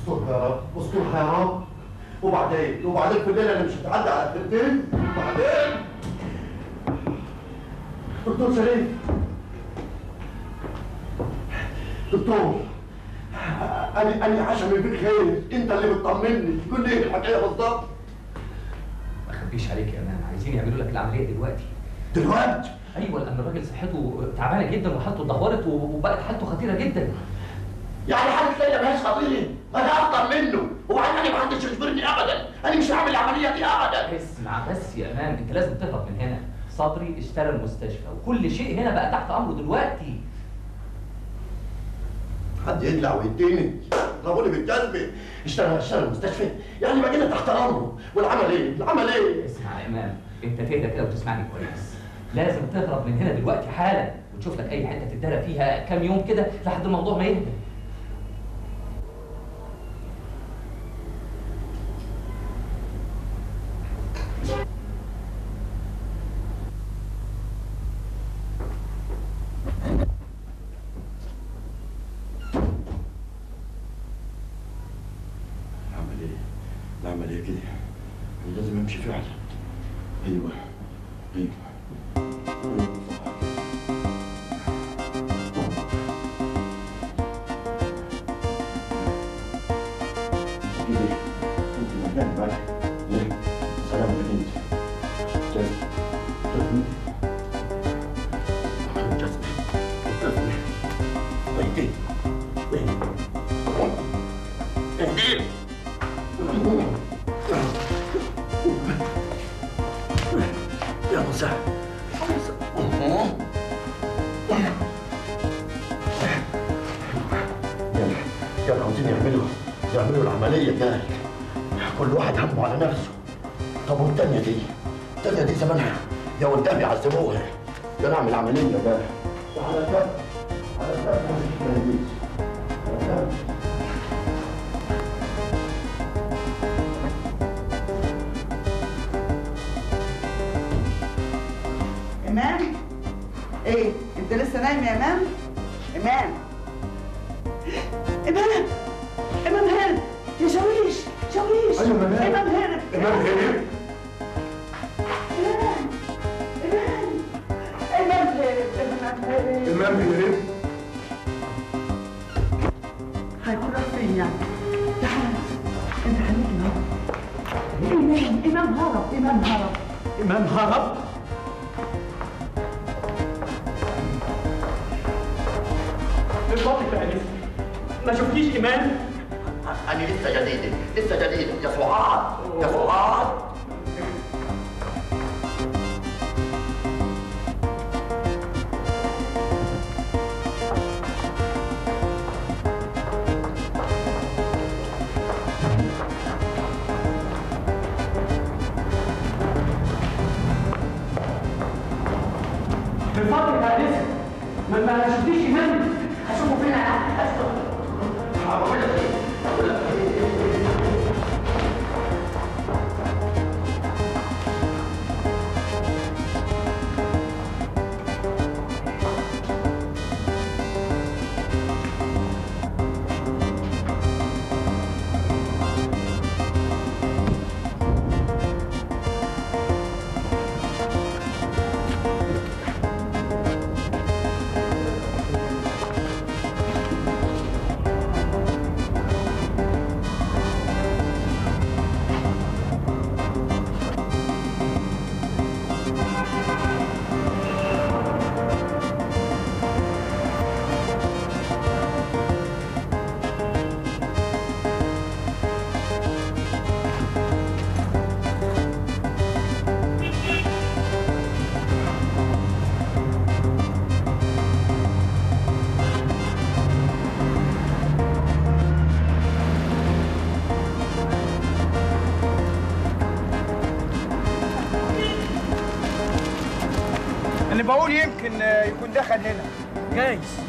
استرها يا رب استرها يا رب وبعدين وبعدين في الليله اللي مش هتعدي على خيرتين وبعدين دكتور شريف دكتور انا انا عشمي فيك خير انت اللي بتطمني قول لي ايه الحكايه بالظبط ما اخبيش عليك يا مان عايزين يعملوا لك العمليه دلوقتي دلوقتي ايوه لان الراجل صحته تعبانه جدا وحالته اتدهورت وبقت حالته خطيره جدا يعني حالة ليلى ملهاش خطيرة انا افضل منه وبعدين انا ما حدش يجبرني ابدا انا مش هعمل العمليه دي ابدا اسمع بس يا مان انت لازم تهرب من هنا صبري اشترى المستشفى وكل شيء هنا بقى تحت امره دلوقتي حد يدلع ويديني ضربوني بالجزمة اشتغل اشتغل المستشفى يعني بقينا تحت امره والعمل ايه؟ العمل ايه؟ اسمع يا امام انت تهدى كده وتسمعني كويس لازم تهرب من هنا دلوقتي حالا وتشوف لك اي حته تتدرى فيها كام يوم كده لحد الموضوع ما يهدى نعمل ايه؟ نعمل ايه كده؟ أنا لازم امشي فعلا ايوه ايوه كده انت مكان بقى ليه؟ سلام لك انت جزم جزم جزم جزم ويدي ويدي ويدي يا مساء يلا يلا عاوزين يعملوا يعملوا العملية جاي كل واحد همه على نفسه طب والتانية دي التانية دي زمانها يا قدام يعذبوها يا نعمل عملية بقى وعلى كده على كده ما تجيش على كده إمام إيه أنت لسه نايم يا إمام إمام إمام إمام هرب يا شاويش شاويش أيوة إمام. إمام هرب إمام هرب. إمام إمام إمام هرب إمام هرب المام هرب هيكون راح فين يعني تعال أنت خليك هنا إمام إمام هرب إمام هرب إمام هرب من فضلك يا انسه ما شفتيش ايمان أنا لسه جديد لسه جديد يا سعاد يا سعاد من فضلك يا انسه ما ما شفتيش ايمان هشوفه فين هقول لك إيه؟ هقول لك إيه؟ انا بقول يمكن آه، يكون دخل هنا جايز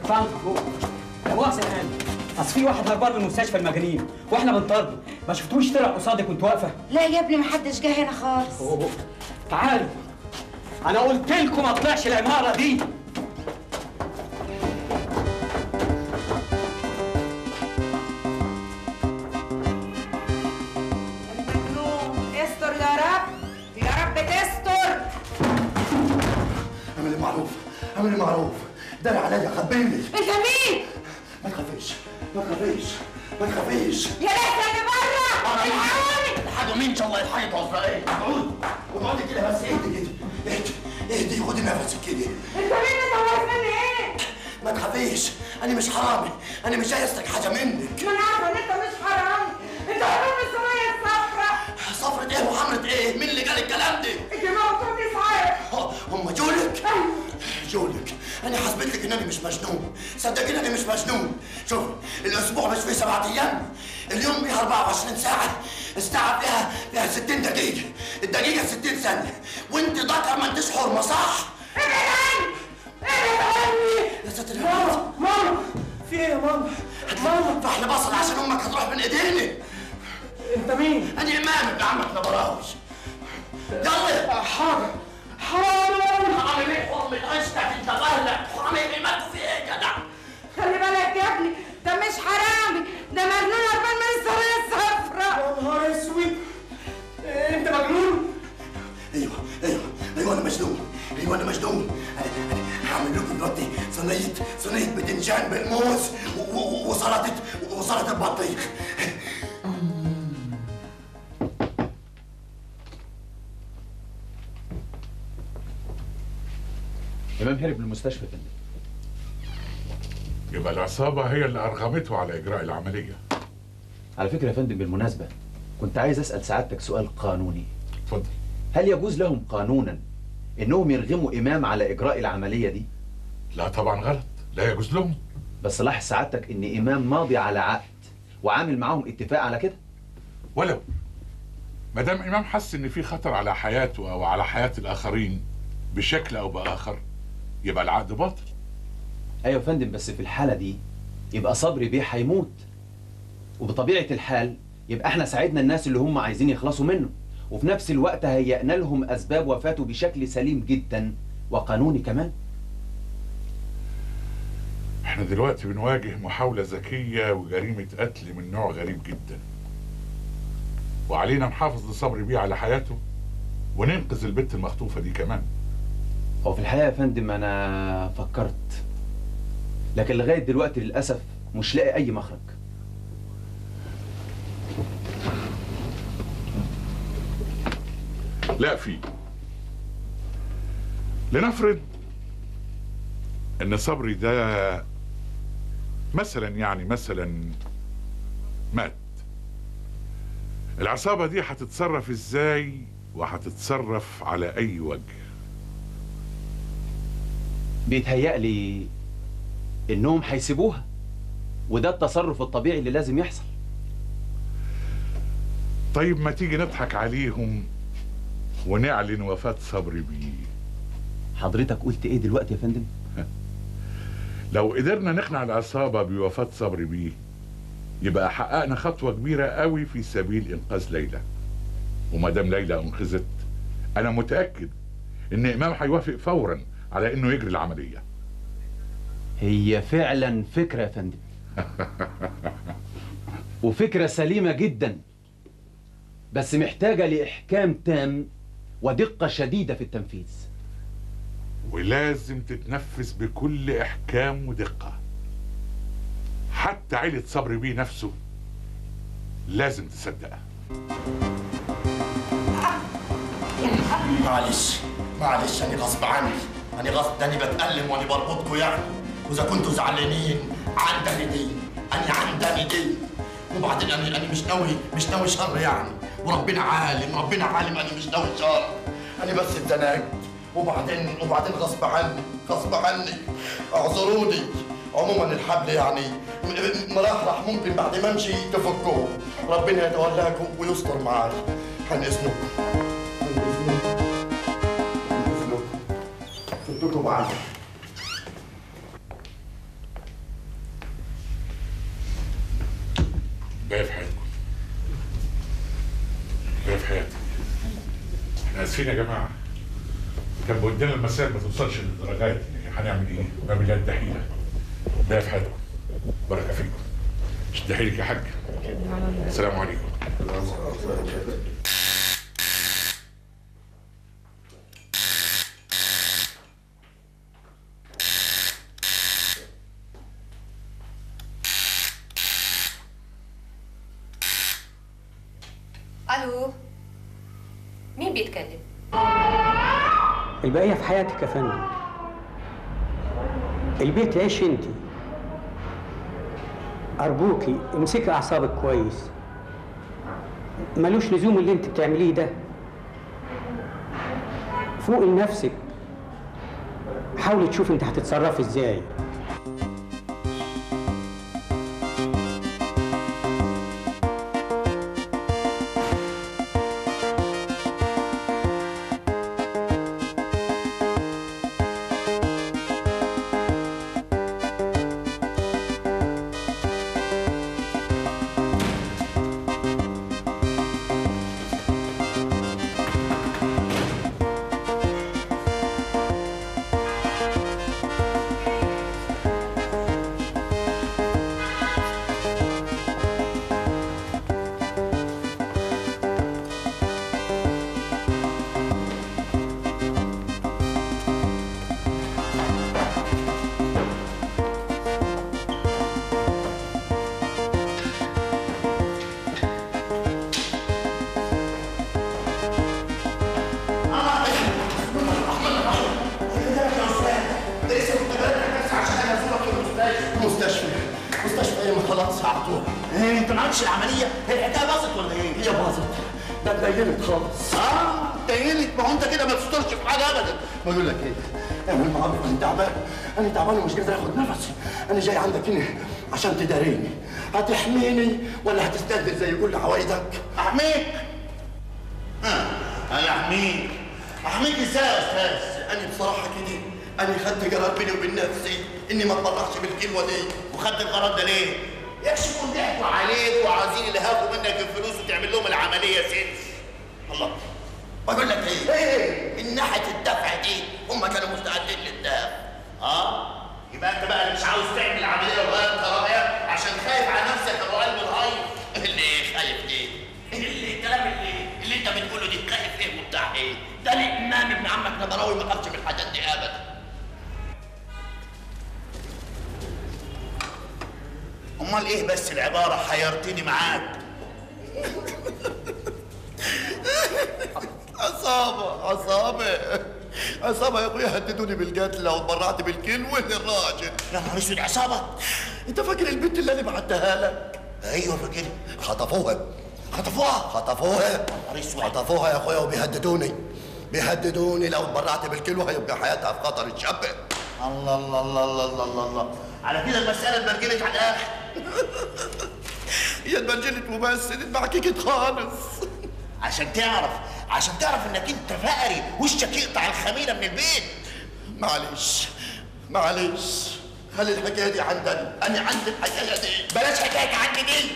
فهمت فوق لا مؤاخذة يا هاني اصل في واحد هربان من مستشفى المجانين واحنا بنطرده ما شفتوش طلع قصادك وانت واقفه لا يا ابني محدش جه هنا خالص أوه. تعالوا انا قلت لكم ما طلعش العماره دي المجنون استر يا رب يا رب تستر اعملي معروف اعملي معروف داري عليا خبيني انت مين؟ ما تخافيش ما تخافيش ما تخافيش يا لسه اللي بره الحقوني الحاجة مين ان شاء الله يلحقك وصل ايه اقعدي اقعدي كده بس اهدي كده اهدي اهدي خدي نفسك كده انت مين انت عايز مني ايه؟ ما تخافيش انا مش حرامي انا مش جاي اسرق حاجه منك ما انا عارفه ان انت مش حرامي انت هربان من الصينيه الصفراء صفرة ايه وحمرة ايه مين اللي قال الكلام ده انت موتوني صحيح ها، هم جولك جولك انا حسبت لك انني مش مجنون صدقيني انا مش مجنون شوف الاسبوع مش فيه سبعة ايام اليوم فيه 24 ساعة الساعة فيها فيها 60 دقيقة الدقيقة 60 ثانية وانت ذكر ما انتش حرمة صح؟ ابعد عني ابعد عني يا ساتر يا ماما ماما في ايه يا ماما ماما فحل بصل عشان امك هتروح من ايديني انت مين انا امام ابن عمك نبراوي يلا حاضر حاضر حرامي ايه حرمة عشتك انت غلق حرامي ايه مالكوا في ايه يا جدع خلي بالك يا ابني ده مش حرامي ده مجنون هربان من الصينيه الصفراء يا نهار اسود إيه، انت مجنون ايوه ايوه ايوه انا مجنون ايوه انا مجنون انا انا هعمل لكم دلوقتي صينيه صينيه باذنجان بالموز و- و- وسلطه وسلطه بطيخ امام هرب من المستشفى يا فندم يبقى العصابة هي اللي أرغمته على إجراء العملية على فكره يا فندم بالمناسبه كنت عايز اسال سعادتك سؤال قانوني اتفضل هل يجوز لهم قانونا انهم يرغموا امام على اجراء العمليه دي لا طبعا غلط لا يجوز لهم بس لاحظ سعادتك ان امام ماضي على عقد وعامل معاهم اتفاق على كده ولو ما دام إمام حس إن في خطر على حياته أو على حياة الآخرين بشكل أو بآخر يبقى العقد باطل ايوه يا فندم بس في الحاله دي يبقى صبري بيه هيموت وبطبيعه الحال يبقى احنا ساعدنا الناس اللي هم عايزين يخلصوا منه وفي نفس الوقت هيئنا لهم اسباب وفاته بشكل سليم جدا وقانوني كمان احنا دلوقتي بنواجه محاولة ذكية وجريمة قتل من نوع غريب جدا وعلينا نحافظ لصبري بيه على حياته وننقذ البت المخطوفة دي كمان هو في الحقيقه يا فندم انا فكرت لكن لغايه دلوقتي للاسف مش لاقي اي مخرج لا في لنفرض ان صبري ده مثلا يعني مثلا مات العصابة دي هتتصرف ازاي وهتتصرف على اي وجه بيتهيألي انهم هيسيبوها وده التصرف الطبيعي اللي لازم يحصل طيب ما تيجي نضحك عليهم ونعلن وفاة صبري بيه حضرتك قلت ايه دلوقتي يا فندم لو قدرنا نقنع العصابة بوفاة صبري بيه يبقى حققنا خطوة كبيرة قوي في سبيل إنقاذ ليلى وما دام ليلى أنقذت أنا متأكد إن إمام هيوافق فورا على إنه يجري العملية هي فعلا فكرة يا فندم وفكرة سليمة جدا بس محتاجة لإحكام تام ودقة شديدة في التنفيذ ولازم تتنفذ بكل إحكام ودقة حتى عيلة صبري بيه نفسه لازم تصدقها معلش معلش انا غصب عني انا غصب انا بتألم وانا بربطكم يعني واذا كنتوا زعلانين عندني دي انا عندني دي وبعدين انا انا مش ناوي مش ناوي شر يعني وربنا عالم ربنا عالم انا مش ناوي شر انا بس اتزنقت وبعدين وبعدين غصب عني غصب عني اعذروني عموما الحبل يعني م- م- مرحرح ممكن بعد ما امشي تفكوه ربنا يتولاكم ويستر معاي عن اذنكم عن اذنكم عن اذنكم فدكم معايا اسفين يا جماعه كان بودنا المسائل ما توصلش للدرجات دي هنعمل ايه؟ ما باليد حيله ده في حياتكم بركه فيكم شد حيلك يا حاج السلام عليكم الو مين بيتكلم البقية في حياتك يا فندم البيت عيش انت أرجوكي امسكي أعصابك كويس ملوش لزوم اللي انت بتعمليه ده فوق لنفسك حاولي تشوفي انت هتتصرفي ازاي مستشفى مستشفى ايه ما خلاص هعطوها ايه انت ما عملتش العمليه هي الحكايه باظت ولا ايه؟ هي باظت ده اتدينت خالص اه اتدينت ما هو انت كده ما تسترش في حاجه ابدا بقول لك ايه اعمل معروف انا تعبان انا تعبان ومش قادر اخد نفسي انا جاي عندك هنا عشان تداريني هتحميني ولا هتستهدف زي كل عوايدك احميك انا احميك احميك ازاي يا استاذ انا بصراحه كده انا خدت قرار بيني وبين نفسي اني ما اتبرعش بالكلمه دي وخدت القرار ده ليه يكشفوا ضحكوا عليك وعايزين يلهفوا منك الفلوس وتعمل لهم العمليه سنس الله بقول لك ايه ايه من ناحيه الدفع دي هم كانوا مستعدين للدفع اه يبقى انت بقى اللي مش عاوز تعمل عمليه وغير الكراميه عشان خايف على نفسك ابو قلب الهاي اللي خايف ليه؟ اللي الكلام اللي اللي انت بتقوله دي خايف ايه وبتاع ايه؟ ده الامام ابن عمك نبراوي ما خافش من الحاجات دي ابدا امال ايه بس العباره حيرتني معاك عصابة عصابة عصابة يا اخويا هددوني بالقتل لو اتبرعت بالكيل وين الراجل يا نهار اسود عصابة انت فاكر البنت اللي انا بعتها لك ايوه فاكر خطفوها خطفوها خطفوها خطفوها يا اخويا وبيهددوني بيهددوني لو اتبرعت بالكيلو هيبقى حياتها في خطر الشابة الله الله الله الله الله الله, الله. على كده المسألة اتبرجلت على الآخر هي اتبرجلت وبس اتبعككت خالص عشان تعرف عشان تعرف انك انت فقري وشك يقطع الخميره من البيت معلش معلش خلي الحكايه دي عندنا انا عندي الحكايه دي بلاش حكايه عندي دي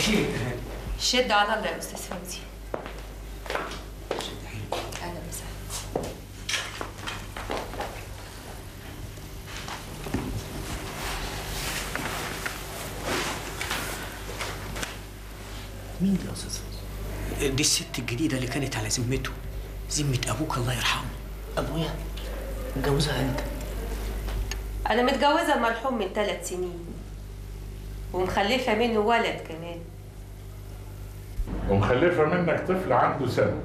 اشيلك يا هاني شد على الله يا استاذ فوزي اهلا وسهلا مين دي يا استاذ دي الست الجديده اللي كانت على ذمته ذمه ابوك الله يرحمه ابويا اتجوزها انت انا متجوزه المرحوم من ثلاث سنين ومخلفه منه ولد كمان ومخلفة منك طفل عنده سنة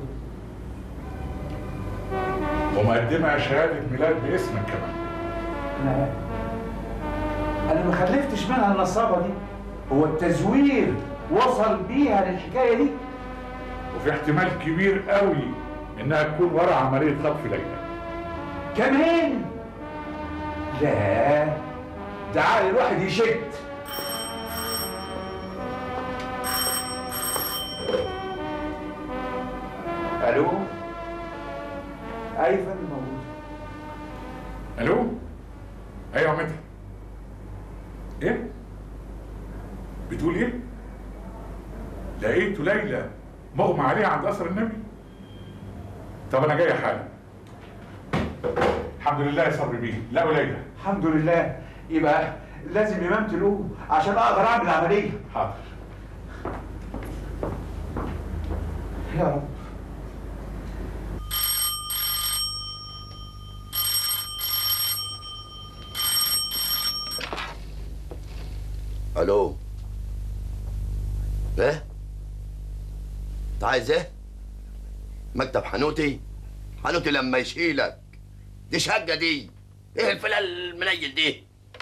ومقدمة شهادة ميلاد باسمك كمان انا انا ما خلفتش منها النصابه دي هو التزوير وصل بيها للحكايه دي وفي احتمال كبير قوي انها تكون ورا عملية خطف ليلى كمان لا ده عقل الواحد يشد الو ايوه فندم موجود الو ايوه مدحت ايه بتقول ايه لقيته ليلى مغمى عليها عند قصر النبي طب انا جاي حالا الحمد لله يا صبري بيه لقوا ليلى الحمد لله يبقى لازم امام تلوه عشان اقدر اعمل العمليه حاضر يا رب الو ايه انت عايز ايه مكتب حنوتي حنوتي لما يشيلك دي شقه دي ايه الفلان المنيل دي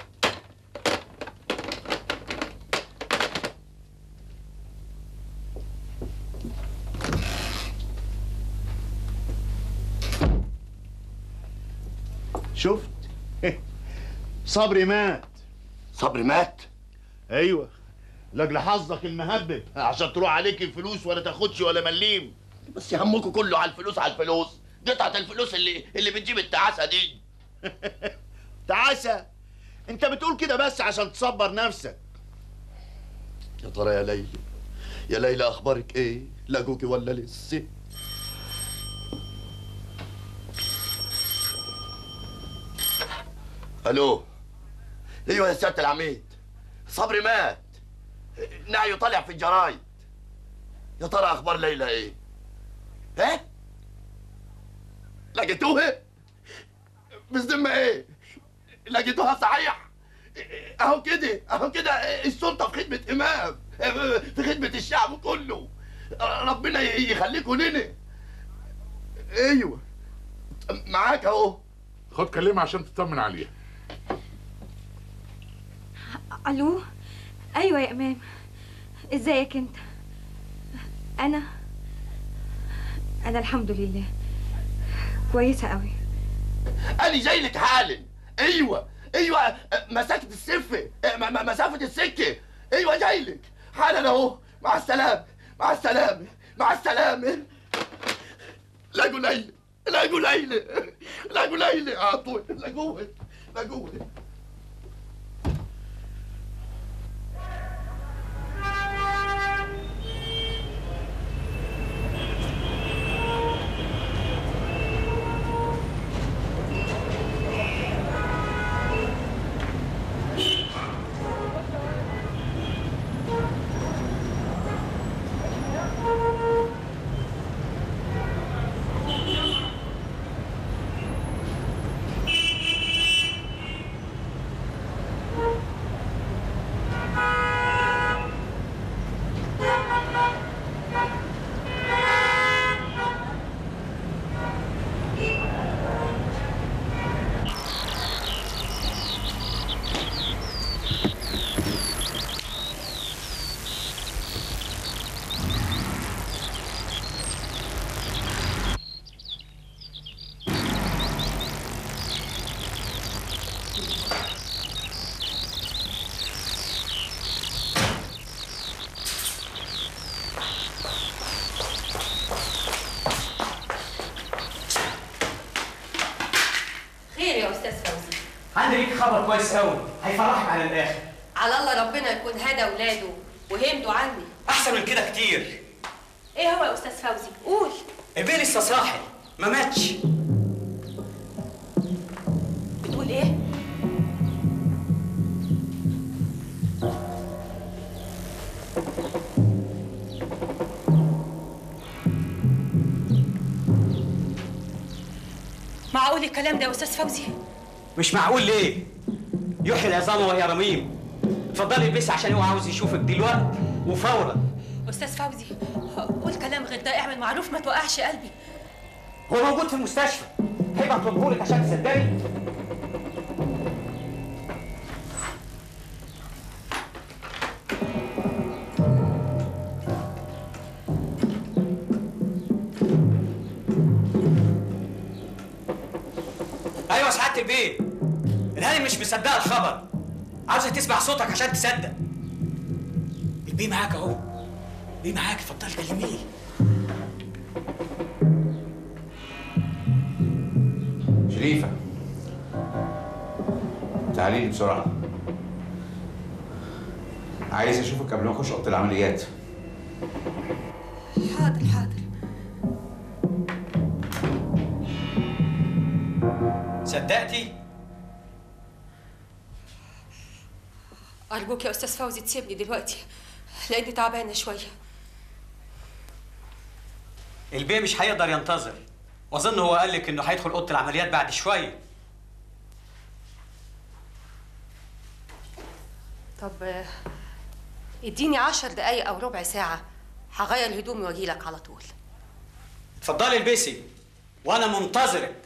شفت صبري مات صبري مات ايوه لاجل حظك المهبب عشان تروح عليك الفلوس ولا تاخدش ولا مليم بس همكم كله على الفلوس على الفلوس قطعة الفلوس اللي اللي بتجيب التعاسة دي تعاسة انت بتقول كده بس عشان تصبر نفسك يا ترى يا ليلى يا ليلى اخبارك ايه لقوكي ولا لسه الو ايوه يا سياده العميد صبري مات نعيه طالع في الجرايد يا ترى اخبار ليلى ايه ايه لقيتوها بالذمه ايه لقيتوها صحيح اهو كده اهو كده السلطه في خدمه امام في خدمه الشعب كله ربنا يخليكم لنا ايوه معاك اهو خد كلمة عشان تطمن عليها الو ايوه يا امام ازيك انت انا انا الحمد لله كويسه قوي انا جاي لك حالا ايوه ايوه مسافه السفه م- م- مسافه السكه ايوه جاي لك حالا اهو مع السلامه مع السلامه مع السلامه لقوا ليلى لقوا ليلى لقوا ليلى عطوا لقوها لقوها خير يا استاذ فوزي عندي ليك خبر كويس قوي هيفرحك على الاخر على الله ربنا يكون هدى ولاده وهمدوا عني احسن من كده كتير ايه هو يا استاذ فوزي قول البيه لسه صاحي ما ماتش بتقول ايه معقول الكلام ده يا استاذ فوزي مش معقول ليه يحيي العظام وهي رميم اتفضلي البسي عشان هو عاوز يشوفك دلوقتي وفورا استاذ فوزي قول كلام غير ده اعمل معروف ما توقعش قلبي هو موجود في المستشفى هيبقى اطلبهولك عشان تصدقي ايوه سعاده البيه الهاني مش مصدقه الخبر عاوزه تسمع صوتك عشان تصدق البيه معاك اهو البيه معاك اتفضلي كلميه شريفة تعالي لي بسرعة عايز اشوفك قبل ما اخش اوضه العمليات حاضر حاضر صدقتي ارجوك يا استاذ فوزي تسيبني دلوقتي لاني تعبانه شويه البيه مش هيقدر ينتظر واظن هو قال لك انه هيدخل اوضه العمليات بعد شويه طب آه، اديني عشر دقايق او ربع ساعه هغير هدومي واجيلك على طول اتفضلي البسي وانا منتظرك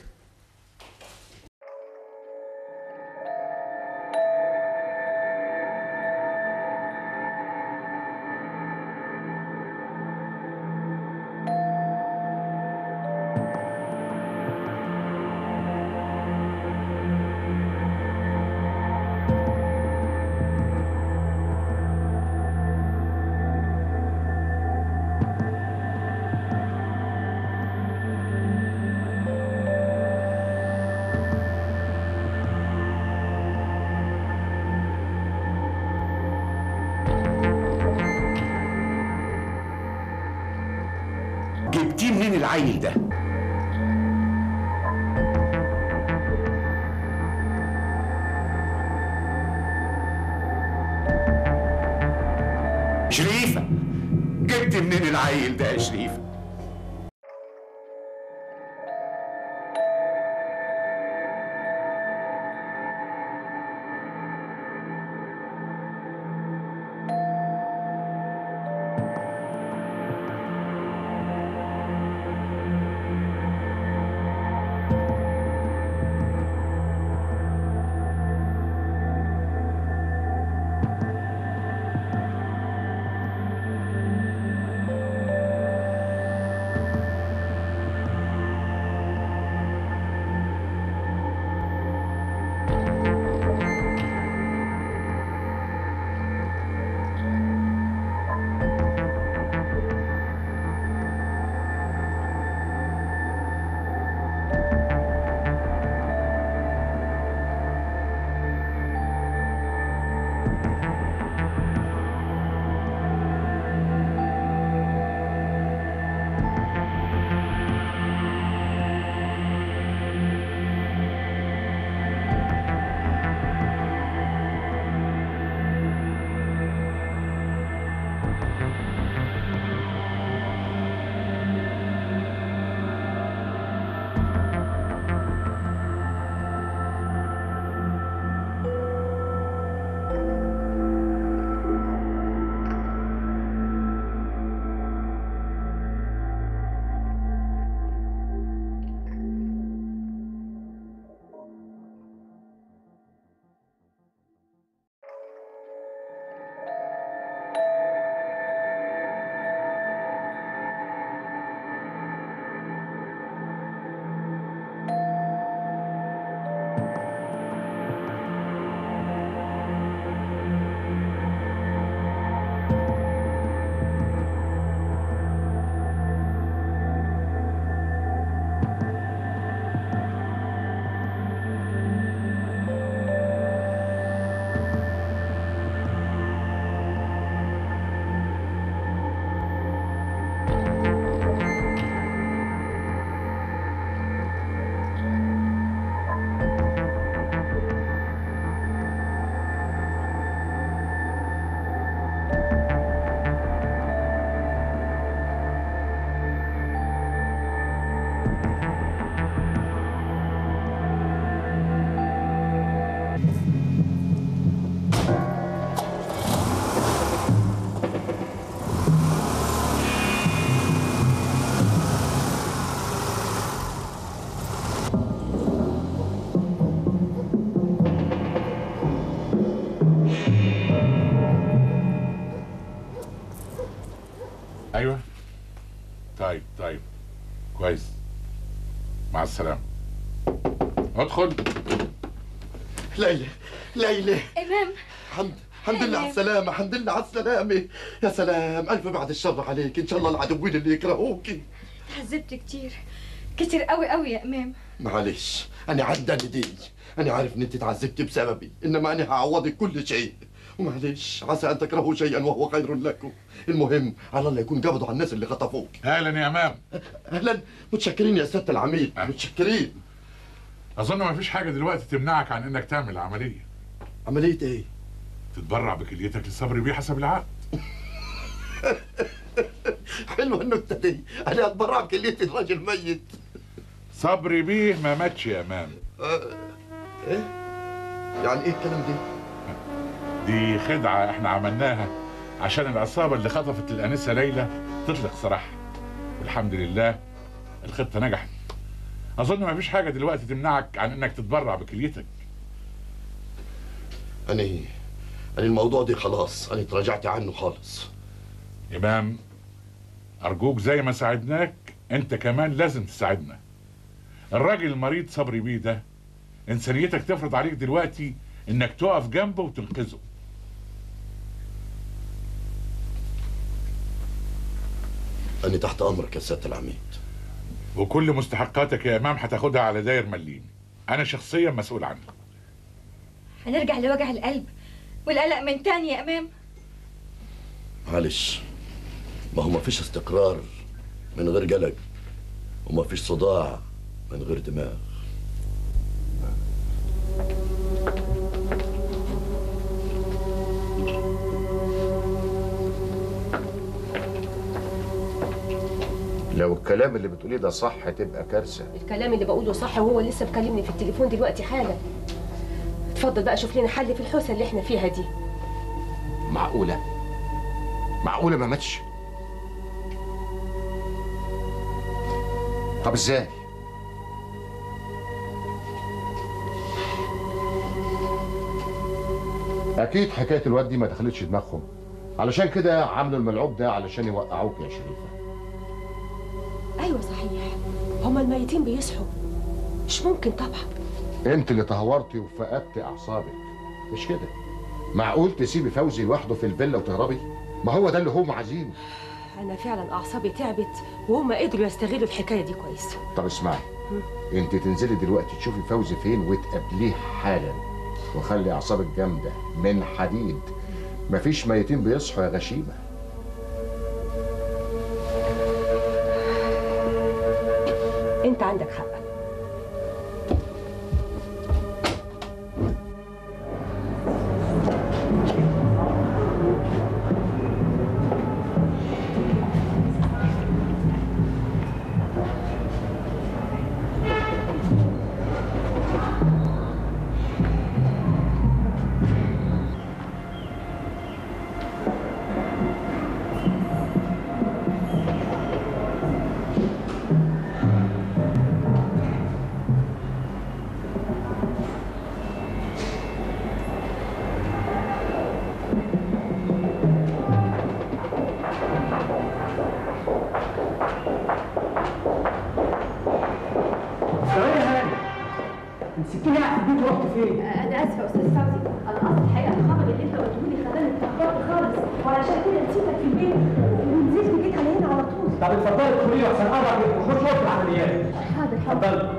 جبتيه منين العيل ده؟ شريفة جبت منين العيل ده يا شريفة؟ ايوه طيب طيب كويس مع السلامه ادخل ليلى ليلى امام حمد الحمد لله على السلامة الحمد لله على السلامة يا سلام ألف بعد الشر عليك إن شاء الله العدوين اللي يكرهوكي تعذبت كتير كتير قوي قوي يا امام معلش أنا عداني دي أنا عارف إن أنت تعذبتي بسببي إنما أنا هعوضك كل شيء ومعلش عسى أن تكرهوا شيئا وهو خير لكم المهم على الله يكون قبضوا على الناس اللي خطفوك اهلا يا امام أهلا متشكرين يا سيادة العميد متشكرين اظن ما فيش حاجه دلوقتي تمنعك عن انك تعمل عمليه عملية إيه؟ تتبرع بكليتك للصبر بيه حسب العقد حلوة النكتة دي أنا أتبرع بكلية الراجل ميت صبري بيه ما ماتش يا امام إيه؟ يعني إيه الكلام ده؟ دي خدعه احنا عملناها عشان العصابه اللي خطفت الانسه ليلى تطلق سراحها والحمد لله الخطه نجحت اظن ما فيش حاجه دلوقتي تمنعك عن انك تتبرع بكليتك أنا أنا الموضوع ده خلاص أنا تراجعت عنه خالص امام ارجوك زي ما ساعدناك انت كمان لازم تساعدنا الراجل المريض صبري بيه ده انسانيتك تفرض عليك دلوقتي انك تقف جنبه وتنقذه أنا تحت أمرك يا سيادة العميد وكل مستحقاتك يا امام هتاخدها على داير مليم انا شخصيا مسؤول عنها هنرجع لوجع القلب والقلق من تاني يا امام معلش ما هو ما فيش استقرار من غير قلق وما فيش صداع من غير دماغ لو الكلام اللي بتقوليه ده صح تبقى كارثه الكلام اللي بقوله صح وهو لسه مكلمني في التليفون دلوقتي حالا اتفضل بقى شوف لنا حل في الحوسه اللي احنا فيها دي معقوله معقوله ما ماتش طب ازاي اكيد حكايه الواد دي ما دخلتش دماغهم علشان كده عملوا الملعوب ده علشان يوقعوك يا شريفه ايوه صحيح هما الميتين بيصحوا مش ممكن طبعا انت اللي تهورتي وفقدت اعصابك مش كده معقول تسيبي فوزي لوحده في الفيلا وتهربي ما هو ده اللي هم عايزينه انا فعلا اعصابي تعبت وهما قدروا يستغلوا الحكايه دي كويس طب اسمعي انت تنزلي دلوقتي تشوفي فوزي فين وتقابليه حالا وخلي اعصابك جامده من حديد مفيش ميتين بيصحوا يا غشيمه انت عندك حق ثواني يا هاني انت سبتني قاعد في البيت ورحت فين؟ انا اسفه يا استاذ فوزي انا اصل الحقيقه الخبر اللي انت قلته لي خلاني اتلخبطت خالص وعلشان كده نسيتك في البيت ونزلت جيت على هنا على طول طب اتفضلي ادخلي لي عشان اقرب وخش وقت العمليات حاضر حاضر اتفضلي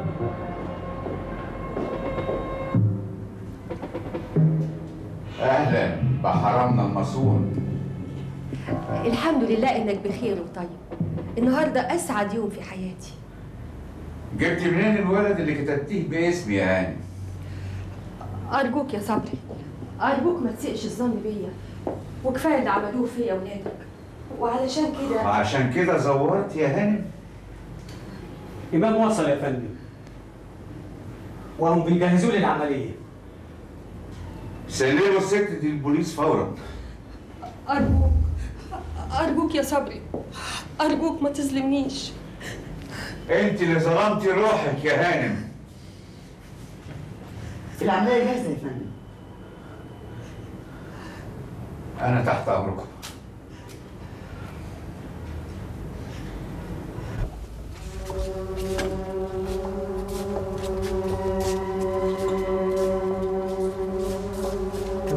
اهلا بحرمنا المصون الحمد لله انك بخير وطيب النهارده اسعد يوم في حياتي جبت منين الولد اللي كتبتيه باسمي يا هاني ارجوك يا صبري ارجوك ما تسيئش الظن بيا وكفايه اللي عملوه فيا ولادك وعلشان كده وعشان كده زورت يا هاني امام وصل يا فندم وهم بيجهزوا لي العمليه سلموا الست دي البوليس فورا ارجوك ارجوك يا صبري ارجوك ما تظلمنيش انت اللي ظلمتي روحك يا هانم العملية جاهزة يا فندم انا تحت امركم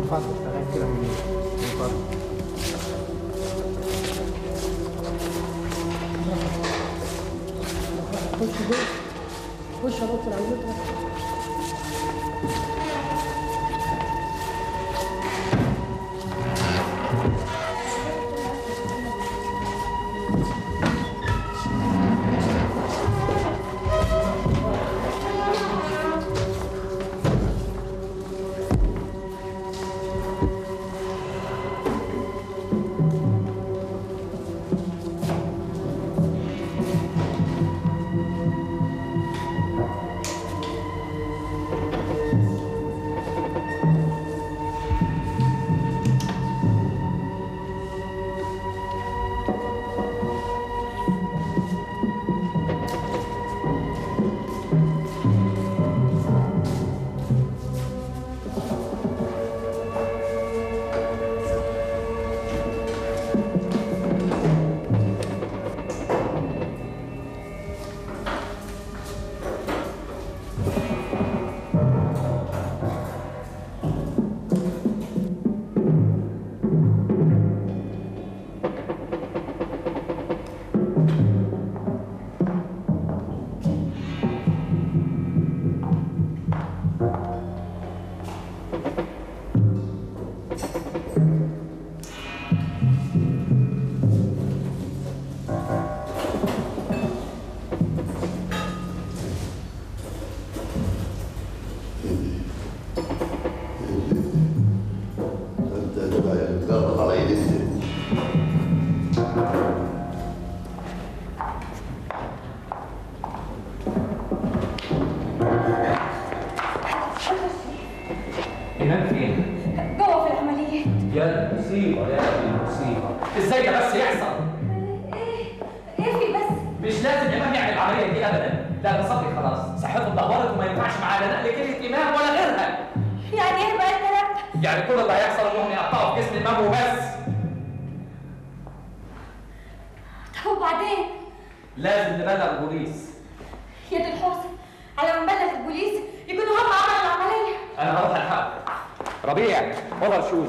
فضلك لغايه كده من من فضلك خش جوه خش يا دكتور عايز اطلع انت تبقى تقرب على ايدي إيمان فين؟ جوه في العمليات يا مصيبة يا أخي مصيبة إزاي ده بس يحصل؟ ايه في بس مش لازم إمام يعمل العملية دي أبدا لا ده صبري خلاص صحته اتدهورت وما ينفعش معاه لا نقل كلمة إمام ولا غيرها يعني ايه بقى الكلام ده؟ يعني كل اللي هيحصل إنهم يقطعوا في جسم إمام وبس طب وبعدين لازم نبلغ البوليس يا دي الحرص على ما نبلغ البوليس يكونوا هم عملوا العمليه أنا هروح الحق ربيع اوفر شوز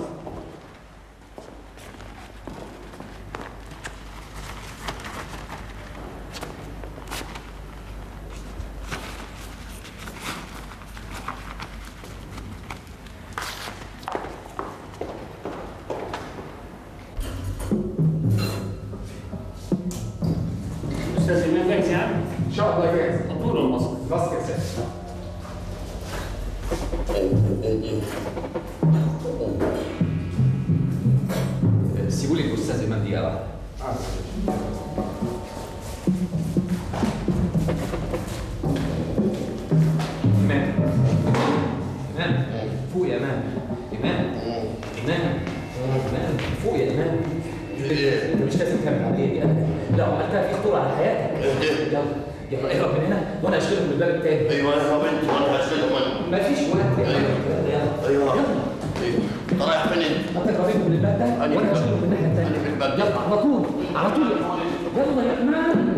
استاذ ايمان جاهز يا عم؟ ان شاء الله جاهز الطول والمصر بس كده سيد سيبوا لي الاستاذ ايمان دقيقه واحده ايمان ايمان فوق يا ايمان ايمان ايمان ايمان فوق يا ايمان انت مش لازم تعمل العمليه دي ابدا لو عملتها في خطوره على حياتك يلا يلا اهرب من هنا وانا اشغلهم من الباب التاني ايوه يا بنت وانا هشغلهم انا مفيش وقت يا ايمان يلا ايوه يلا انت رايح فين انت؟ انت قريب من الباب ده وانا هشغلهم من الناحيه التانيه في الباب يلا على طول على طول يلا يا ايمان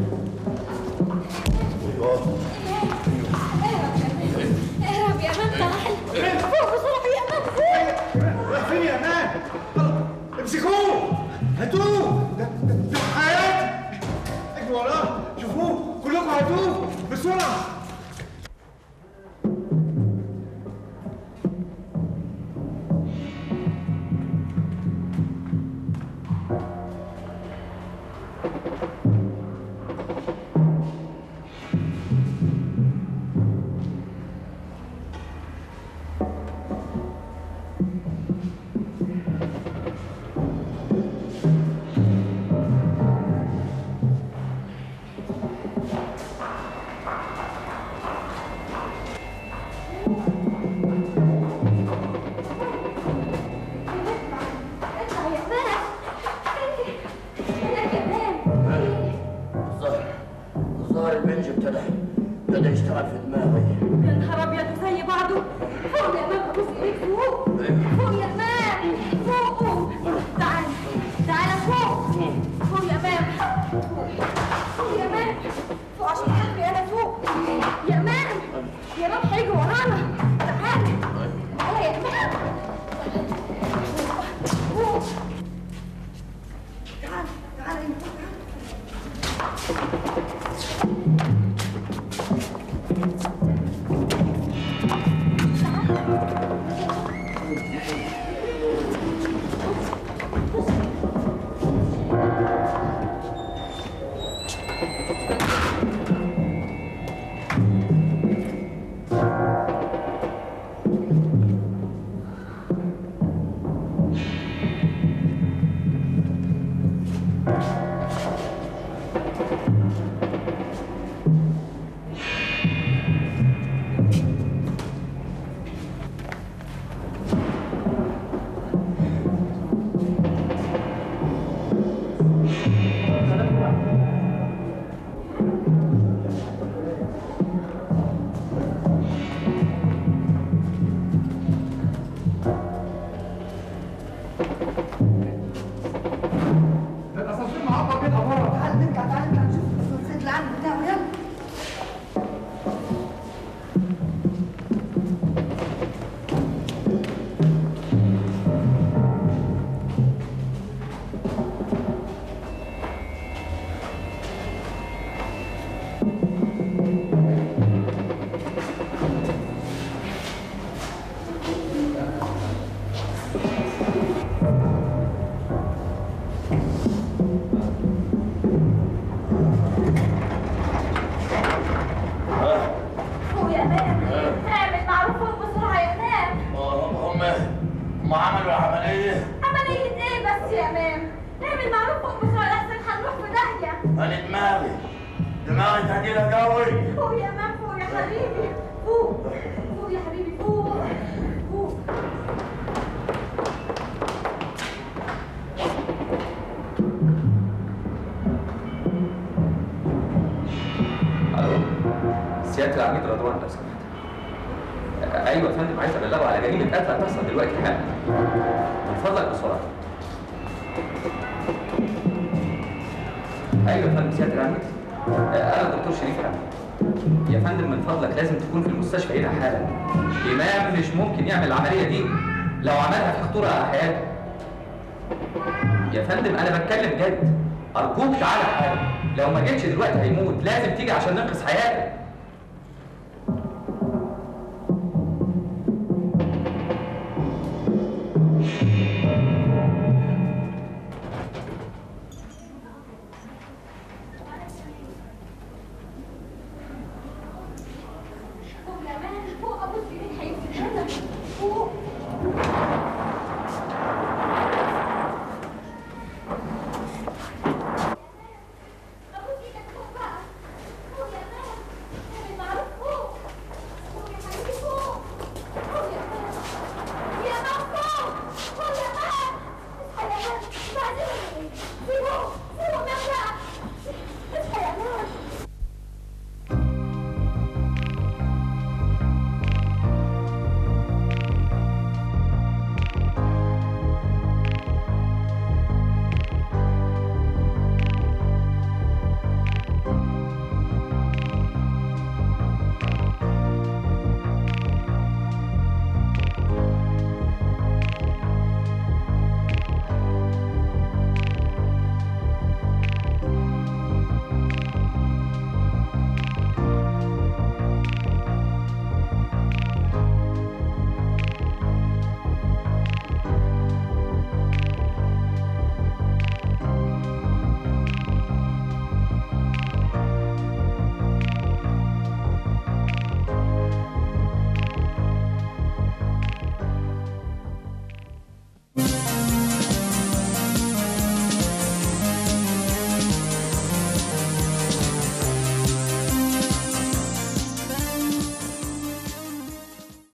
اهرب يا مان تعال فوق بسرعه يا مان فوق رايح فين يا مان؟ امسكوه هاتوه ده ده ده حياتي اجروا وراه شوفوه كلكم هاتوه بسرعه عملوا العمليه عملية ايه بس يا امام؟ اعمل معروف فوق بسرعة لحسن هنروح في داهية انا دماغي دماغي تقيله قوي فوق يا امام فوق يا حبيبي فوق فوق يا حبيبي فوق فوق الو سياده العميد رضوان لو سمحت ايوه يا فندم عايز ابلغه على جريمه قتل هتحصل دلوقتي حالا من فضلك بسرعه ايوه يا فندم سياده العميد انا الدكتور شريف حمد يا فندم من فضلك لازم تكون في المستشفى هنا حالا امام مش ممكن يعمل العمليه دي لو عملها في خطوره على حياته يا فندم انا بتكلم جد ارجوك تعالى حالا لو ما جيتش دلوقتي هيموت لازم تيجي عشان ننقذ حياته